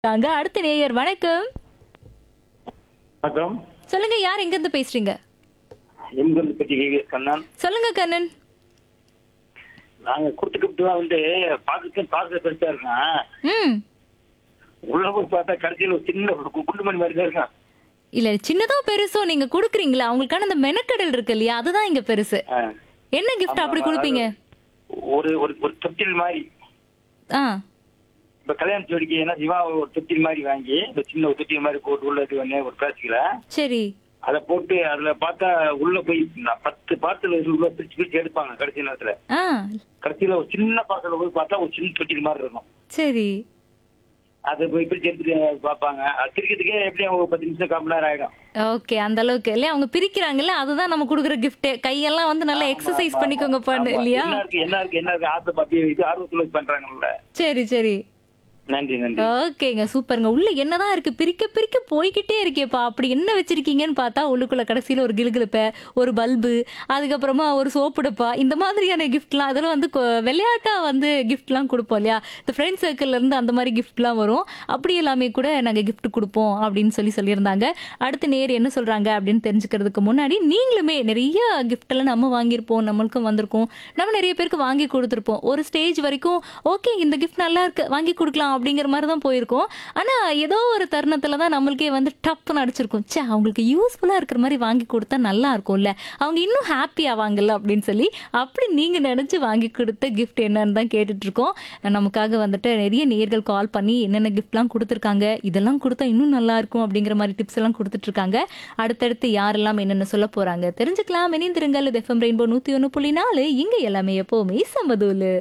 அங்க அடுத்த நேயர் வணக்கம் வணக்கம் சொல்லுங்க யார் எங்க இருந்து பேசுறீங்க எண்பது பற்றி கண்ணன் சொல்லுங்க கண்ணன் நாங்க கொடுத்துக்கிட்டுலாம் வந்து பார்க்க பார்க்க பெருசா இருக்கான் ம் உள்ள போய் பார்த்தா கடைசியில் ஒரு சின்ன ஒரு கு- குண்டு மணி மாதிரி தான் இருக்கான் இல்ல சின்னதோ பெருசோ நீங்க குடுக்குறீங்களா அவங்களுக்கான அந்த மெனக்கடல் இருக்கு இல்லையா அதுதான் இங்க பெருசு ஆ. என்ன கிஃப்ட் அப்படி கொடுப்பீங்க ஒரு ஒரு ஒரு தொட்டில் மாதிரி ஆ இப்ப கல்யாண ஜோடிக்கு என்ன சிவா ஒரு தொட்டில் மாதிரி வாங்கி ஒரு சின்ன ஒரு தொட்டில் மாதிரி போட்டு உள்ள இது பண்ணி ஒரு பிளாஸ்டிக்ல சரி அதை போட்டு அதுல பார்த்தா உள்ள போய் நான் பத்து பாத்துல உள்ள பிரிச்சு பிரிச்சு எடுப்பாங்க கடைசி நேரத்துல ஆ கடைசியில ஒரு சின்ன பாத்திரம் போய் பார்த்தா ஒரு சின்ன தொட்டில் மாதிரி இருக்கும் சரி அதை போய் பிரிச்சு எடுத்துட்டு பார்ப்பாங்க அது பிரிக்கிறதுக்கே எப்படியும் ஒரு பத்து நிமிஷம் கால் மணி நேரம் ஆயிடும் ஓகே அந்த அளவுக்கு இல்லையா அவங்க பிரிக்கிறாங்கல்ல அதுதான் நம்ம கொடுக்குற gift கையெல்லாம் வந்து நல்லா எக்ஸசைஸ் பண்ணிக்கோங்க பண்ணு ஆமா. இல்லையா என்ன இருக்கு என்ன இருக்கு என்ன இருக்கு ஆசை பத்தி இது ஆர்வத்துல பண்றாங்கல்ல சரி சரி நன்றி நன்றி ஓகேங்க சூப்பருங்க உள்ள என்னதான் இருக்கு பிரிக்க பிரிக்க போய்கிட்டே இருக்கேப்பா அப்படி என்ன வச்சிருக்கீங்கன்னு பார்த்தா உள்ளுக்குள்ள கடைசியில ஒரு கிளுகிழப்ப ஒரு பல்பு அதுக்கப்புறமா ஒரு சோப்பு டப்பா இந்த மாதிரியான கிஃப்ட்லாம் அதெல்லாம் வந்து கொ- விளையாட்டா வந்து கிஃப்ட்லாம் கொடுப்போம் இல்லையா இந்த ஃப்ரெண்ட் சர்க்கிள்ல இருந்து அந்த மாதிரி கிஃப்ட்லாம் வரும் அப்படி எல்லாமே கூட நாங்க gift கொடுப்போம் அப்படின்னு சொல்லி சொல்லியிருந்தாங்க அடுத்து நேர் என்ன சொல்றாங்க அப்படின்னு தெரிஞ்சுக்கிறதுக்கு முன்னாடி நீங்களுமே நிறைய gift எல்லாம் நம்ம வாங்கியிருப்போம் நம்மளுக்கும் வந்திருக்கும் நம்ம நிறைய பேருக்கு வாங்கி கொடுத்துருப்போம் ஒரு ஸ்டேஜ் வரைக்கும் ஓகே இந்த கிஃப்ட் நல்லா இருக்கு வாங்கி கொடுக்கலாம் அப்படிங்கிற மாதிரி தான் போயிருக்கோம் ஆனா ஏதோ ஒரு தருணத்துல தான் நம்மளுக்கே வந்து டப்புன்னு அடிச்சிருக்கும் ச்சே அவங்களுக்கு யூஸ்ஃபுல்லா இருக்கிற மாதிரி வாங்கி கொடுத்தா நல்லா இருக்கும்ல அவங்க இன்னும் ஹாப்பி ஆவாங்கல்ல அப்படின்னு சொல்லி அப்படி நீங்க நினைச்சு வாங்கி கொடுத்த கிஃப்ட் என்னன்னு தான் கேட்டுட்டு இருக்கோம் நமக்காக வந்துட்டு நிறைய நேர்கள் கால் பண்ணி என்னென்ன கிஃப்ட்லாம் கொடுத்துருக்காங்க இதெல்லாம் கொடுத்தா இன்னும் நல்லா இருக்கும் அப்படிங்கிற மாதிரி டிப்ஸ் எல்லாம் கொடுத்துட்டு இருக்காங்க அடுத்தடுத்து யாரெல்லாம் என்னென்ன சொல்ல போறாங்க தெரிஞ்சுக்கலாம் இணைந்திருங்கள் இது எஃப்எம் ரெயின்போ நூத்தி ஒன்று புள்ளி நாலு இங்க எல்லாமே எப்பவுமே சமதூலு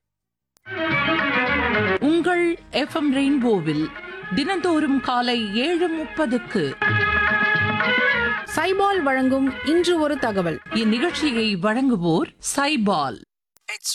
உங்கள் எஃப்எம் ரெயின்போவில் தினந்தோறும் காலை ஏழு முப்பதுக்கு சைபால் வழங்கும் இன்று ஒரு தகவல் இந்நிகழ்ச்சியை வழங்குவோர் சைபால்